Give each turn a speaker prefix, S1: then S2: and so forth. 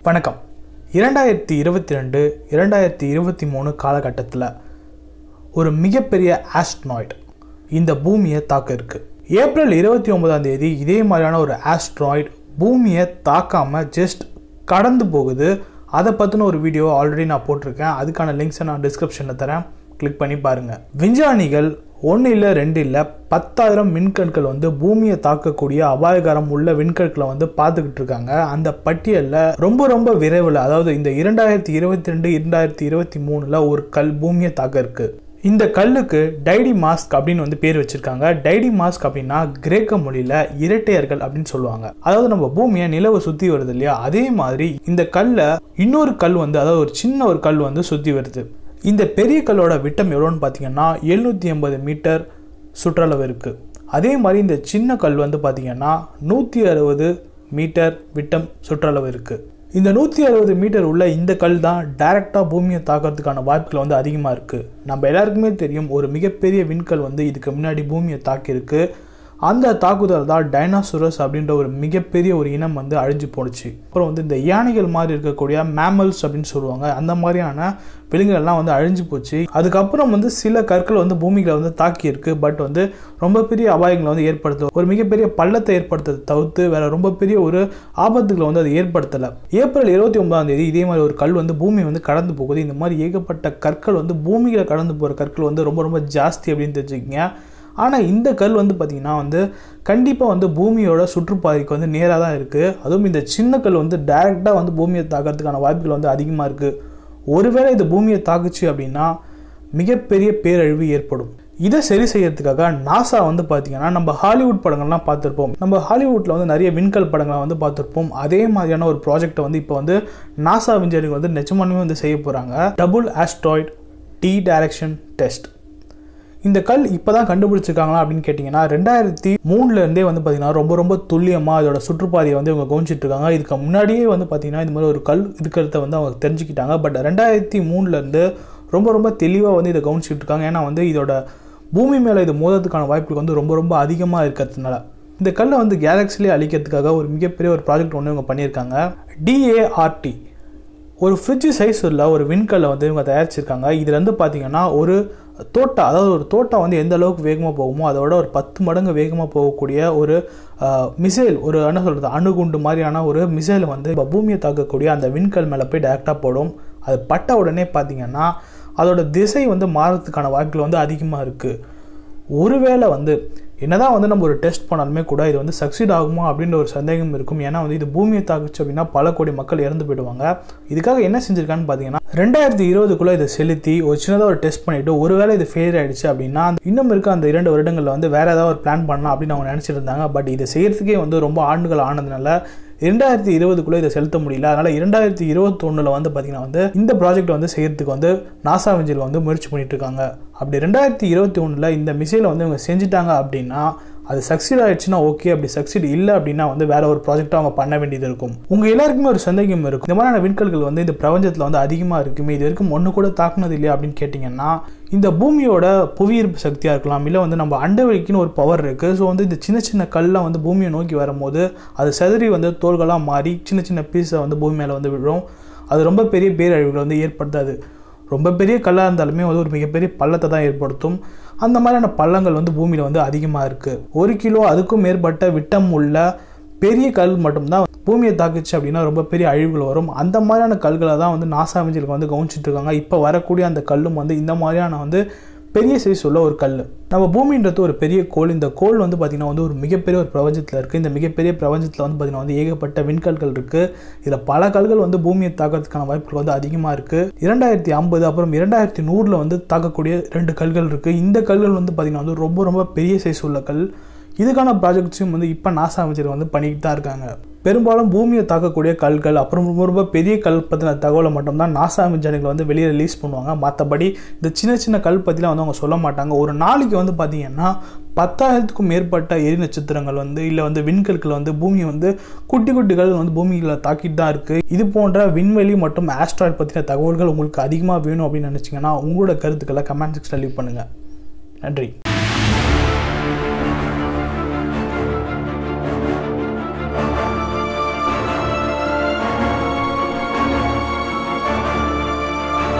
S1: வணக்கம் இரண்டாயிரத்தி இருபத்தி ரெண்டு இரண்டாயிரத்தி இருபத்தி மூணு காலகட்டத்தில் ஒரு மிகப்பெரிய ஆஸ்ட்ராய்டு இந்த பூமியை தாக்க இருக்கு ஏப்ரல் இருபத்தி ஒன்பதாம் தேதி இதே மாதிரியான ஒரு ஆஸ்ட்ராய்டு பூமியை தாக்காம ஜஸ்ட் கடந்து போகுது அதை பற்றின ஒரு வீடியோ ஆல்ரெடி நான் போட்டிருக்கேன் அதுக்கான லிங்க்ஸை நான் டிஸ்கிரிப்ஷனில் தரேன் கிளிக் பண்ணி பாருங்கள் விஞ்ஞானிகள் ஒன்று இல்லை ரெண்டு இல்லை பத்தாயிரம் விண்கற்கள் வந்து பூமியை தாக்கக்கூடிய அபாயகரம் உள்ள விண்கற்களை வந்து பார்த்துக்கிட்டு இருக்காங்க அந்த பட்டியலில் ரொம்ப ரொம்ப விரைவில் அதாவது இந்த இரண்டாயிரத்தி இருபத்தி ரெண்டு இரண்டாயிரத்தி இருபத்தி மூணில் ஒரு கல் பூமியை தாக்க இருக்கு இந்த கல்லுக்கு டைடி மாஸ்க் அப்படின்னு வந்து பேர் வச்சிருக்காங்க டைடி மாஸ்க் அப்படின்னா கிரேக்க மொழியில இரட்டையர்கள் அப்படின்னு சொல்லுவாங்க அதாவது நம்ம பூமியை நிலவை சுத்தி வருது இல்லையா அதே மாதிரி இந்த கல்லை இன்னொரு கல் வந்து அதாவது ஒரு சின்ன ஒரு கல் வந்து சுத்தி வருது இந்த பெரிய கல்லோட விட்டம் எவ்வளோன்னு பார்த்தீங்கன்னா எழுநூற்றி எண்பது மீட்டர் சுற்றளவு இருக்குது அதே மாதிரி இந்த சின்ன கல் வந்து பார்த்தீங்கன்னா நூற்றி அறுபது மீட்டர் விட்டம் சுற்றளவு இருக்குது இந்த நூற்றி அறுபது மீட்டர் உள்ள இந்த கல் தான் டைரெக்டாக பூமியை தாக்கிறதுக்கான வாய்ப்புகள் வந்து அதிகமாக இருக்குது நம்ம எல்லாருக்குமே தெரியும் ஒரு மிகப்பெரிய விண்கல் வந்து இதுக்கு முன்னாடி பூமியை தாக்கியிருக்கு அந்த தாக்குதல் தான் டைனாசோரஸ் அப்படின்ற ஒரு மிகப்பெரிய ஒரு இனம் வந்து அழிஞ்சு போணுச்சு அப்புறம் வந்து இந்த யானைகள் மாதிரி இருக்கக்கூடிய மேமல்ஸ் அப்படின்னு சொல்லுவாங்க அந்த மாதிரியான விலங்குகள்லாம் வந்து அழிஞ்சு போச்சு அதுக்கப்புறம் வந்து சில கற்கள் வந்து பூமிகளை வந்து தாக்கியிருக்கு பட் வந்து ரொம்ப பெரிய அபாயங்களை வந்து ஏற்படுத்தும் ஒரு மிகப்பெரிய பள்ளத்தை ஏற்படுத்துறதை தவிர்த்து வேற ரொம்ப பெரிய ஒரு ஆபத்துகளை வந்து அது ஏற்படுத்தலை ஏப்ரல் இருபத்தி ஒன்பதாம் தேதி இதே மாதிரி ஒரு கல் வந்து பூமி வந்து கடந்து போகுது இந்த மாதிரி ஏகப்பட்ட கற்கள் வந்து பூமிகளை கடந்து போகிற கற்கள் வந்து ரொம்ப ரொம்ப ஜாஸ்தி அப்படின்னு தெரிஞ்சுக்கங்க ஆனால் இந்த கல் வந்து பார்த்திங்கன்னா வந்து கண்டிப்பாக வந்து பூமியோட சுற்றுப்பாதைக்கு வந்து நேராக தான் இருக்குது அதுவும் இந்த சின்ன கல் வந்து டைரெக்டாக வந்து பூமியை தாக்கிறதுக்கான வாய்ப்புகள் வந்து அதிகமாக இருக்குது ஒருவேளை இது பூமியை தாக்குச்சு அப்படின்னா மிகப்பெரிய பேரழிவு ஏற்படும் இதை சரி செய்யறதுக்காக நாசா வந்து பார்த்தீங்கன்னா நம்ம ஹாலிவுட் படங்கள்லாம் பார்த்துருப்போம் நம்ம ஹாலிவுட்டில் வந்து நிறைய விண்கல் படங்களை வந்து பார்த்துருப்போம் அதே மாதிரியான ஒரு ப்ராஜெக்டை வந்து இப்போ வந்து நாசா விஞ்ஞானிகள் வந்து நிஜமானமே வந்து செய்ய போகிறாங்க டபுள் ஆஸ்ட்ராய்ட் டி டைரக்ஷன் டெஸ்ட் இந்த கல் இப்போ தான் கண்டுபிடிச்சிருக்காங்களா அப்படின்னு கேட்டிங்கன்னா ரெண்டாயிரத்தி மூணுலேருந்தே வந்து பார்த்தீங்கன்னா ரொம்ப ரொம்ப துல்லியமாக அதோட சுற்றுப்பாதையை வந்து இவங்க கவனிச்சிட்டு இருக்காங்க இதுக்கு முன்னாடியே வந்து பார்த்தீங்கன்னா இந்த மாதிரி ஒரு கல் இருக்கிறத வந்து அவங்க தெரிஞ்சுக்கிட்டாங்க பட் ரெண்டாயிரத்தி மூணுலேருந்து ரொம்ப ரொம்ப தெளிவாக வந்து இதை கவனிச்சிட்டு இருக்காங்க ஏன்னா வந்து இதோட பூமி மேலே இது மோதத்துக்கான வாய்ப்புகள் வந்து ரொம்ப ரொம்ப அதிகமாக இருக்கிறதுனால இந்த கல்லை வந்து கேலக்சிலே அழிக்கிறதுக்காக ஒரு மிகப்பெரிய ஒரு ப்ராஜெக்ட் ஒன்று இவங்க பண்ணியிருக்காங்க டிஏஆர்டி ஒரு ஃப்ரிட்ஜ் சைஸ் உள்ள ஒரு விண்கல்லை வந்து இவங்க தயாரிச்சிருக்காங்க இதில் வந்து பார்த்தீங்கன்னா ஒரு தோட்டா அதாவது ஒரு தோட்டா வந்து எந்த அளவுக்கு வேகமாக போகுமோ அதோட ஒரு பத்து மடங்கு வேகமாக போகக்கூடிய ஒரு மிசைல் ஒரு என்ன சொல்கிறது அணுகுண்டு மாதிரியான ஒரு மிசைல் வந்து இப்போ பூமியை தாக்கக்கூடிய அந்த விண்கல் மேலே போய் டேரெக்டாக போடும் அது பட்ட உடனே பார்த்தீங்கன்னா அதோட திசை வந்து மாறதுக்கான வாய்ப்புகள் வந்து அதிகமாக இருக்குது ஒருவேளை வந்து என்னதான் வந்து நம்ம ஒரு டெஸ்ட் பண்ணாலுமே கூட இது வந்து சக்சீட் ஆகுமா அப்படின்ற ஒரு சந்தேகம் இருக்கும் ஏன்னா வந்து இது பூமியை தாக்குச்சு அப்படின்னா பல கோடி மக்கள் இறந்து போயிடுவாங்க இதுக்காக என்ன செஞ்சிருக்கான்னு பார்த்தீங்கன்னா ரெண்டாயிரத்தி இருபதுக்குள்ள இதை செலுத்தி ஒரு சின்னதாக ஒரு டெஸ்ட் பண்ணிட்டு ஒருவேளை இது ஃபெயிலியர் ஆயிடுச்சு அப்படின்னா இன்னும் இருக்க அந்த இரண்டு வருடங்களில் வந்து வேற ஏதாவது ஒரு பிளான் பண்ணலாம் அப்படின்னு அவங்க நினச்சிட்டு இருந்தாங்க பட் இதை செய்யறதுக்கே வந்து ரொம்ப ஆண்டுகள் ஆனதுனால இரண்டாயிரத்தி இருபதுக்குள்ளே இதை செலுத்த முடியல அதனால் இரண்டாயிரத்தி இருபத்தொன்னில் வந்து பார்த்திங்கன்னா வந்து இந்த ப்ராஜெக்ட் வந்து செய்யறதுக்கு வந்து நாசா விஞ்சில் வந்து முயற்சி பண்ணிட்டு இருக்காங்க அப்படி ரெண்டாயிரத்தி இருபத்தி ஒன்றில் இந்த மிசைலை வந்து இவங்க செஞ்சுட்டாங்க அப்படின்னா அது சக்சீட் ஆயிடுச்சுன்னா ஓகே அப்படி சக்சீட் இல்லை அப்படின்னா வந்து வேற ஒரு ப்ராஜெக்ட் அவங்க பண்ண வேண்டியது இருக்கும் உங்க எல்லாருக்குமே ஒரு சந்தேகம் இருக்கும் இந்த மாதிரியான விண்கல்கள் வந்து இந்த பிரபஞ்சத்தில் வந்து அதிகமாக இருக்குமே இது வரைக்கும் ஒன்று கூட தாக்குனது இல்லையா அப்படின்னு கேட்டிங்கன்னா இந்த பூமியோட புவியீர்ப்பு சக்தியாக இருக்கலாம் இல்லை வந்து நம்ம அண்டவெளிக்குன்னு ஒரு பவர் இருக்குது ஸோ வந்து இந்த சின்ன சின்ன கல்லாம் வந்து பூமியை நோக்கி வரும்போது அது செதறி வந்து தோள்களாக மாறி சின்ன சின்ன பீஸை வந்து பூமி மேலே வந்து விழும் அது ரொம்ப பெரிய பேரழிவுகளை வந்து ஏற்படுத்தாது ரொம்ப பெரிய கல்லாக இருந்தாலுமே வந்து ஒரு மிகப்பெரிய பள்ளத்தை தான் ஏற்படுத்தும் அந்த மாதிரியான பள்ளங்கள் வந்து பூமியில் வந்து அதிகமாக இருக்குது ஒரு கிலோ அதுக்கும் மேற்பட்ட விட்டம் உள்ள பெரிய கல் மட்டும்தான் பூமியை தாக்குச்சு அப்படின்னா ரொம்ப பெரிய அழிவுகள் வரும் அந்த மாதிரியான கல்களை தான் வந்து நாசா விஞ்சிலுக்கு வந்து கவனிச்சிட்டு இருக்காங்க இப்போ வரக்கூடிய அந்த கல்லும் வந்து இந்த மாதிரியான வந்து பெரிய சைஸ் உள்ள ஒரு கல் நம்ம பூமின்றது ஒரு பெரிய கோள் இந்த கோள் வந்து பார்த்திங்கன்னா வந்து ஒரு மிகப்பெரிய ஒரு பிரபஞ்சத்தில் இருக்குது இந்த மிகப்பெரிய பிரபஞ்சத்தில் வந்து பார்த்திங்கன்னா வந்து ஏகப்பட்ட விண்கல்கள் இருக்குது இதில் பல கல்கள் வந்து பூமியை தாக்கிறதுக்கான வாய்ப்புகள் வந்து அதிகமாக இருக்குது இரண்டாயிரத்தி ஐம்பது அப்புறம் இரண்டாயிரத்தி நூறில் வந்து தாக்கக்கூடிய ரெண்டு கல்கள் இருக்குது இந்த கல்கள் வந்து பார்த்திங்கன்னா வந்து ரொம்ப ரொம்ப பெரிய சைஸ் உள்ள கல் இதுக்கான ப்ராஜெக்ட்ஸையும் வந்து இப்போ நாசா அமைச்சர் வந்து பண்ணிக்கிட்டு தான் இருக்காங்க பெரும்பாலும் பூமியை தாக்கக்கூடிய கல்கள் அப்புறம் ரொம்ப ரொம்ப பெரிய கல் பற்றின தகவலை மட்டும்தான் நாசா விஞ்ஞானிகள் வந்து வெளியே ரிலீஸ் பண்ணுவாங்க மற்றபடி இந்த சின்ன சின்ன கல் பற்றிலாம் வந்து அவங்க சொல்ல மாட்டாங்க ஒரு நாளைக்கு வந்து பார்த்தீங்கன்னா பத்தாயிரத்துக்கும் மேற்பட்ட எரி நட்சத்திரங்கள் வந்து இல்லை வந்து விண்கற்கள் வந்து பூமியை வந்து குட்டி குட்டிகள் வந்து பூமிகளை தாக்கிட்டு தான் இருக்குது இது போன்ற விண்வெளி மற்றும் ஆஸ்ட்ராய்ட் பற்றின தகவல்கள் உங்களுக்கு அதிகமாக வேணும் அப்படின்னு நினச்சிங்கன்னா உங்களோட கருத்துக்களை கமெண்ட் செக்ஷனில் லீவ் பண்ணுங்கள் நன்றி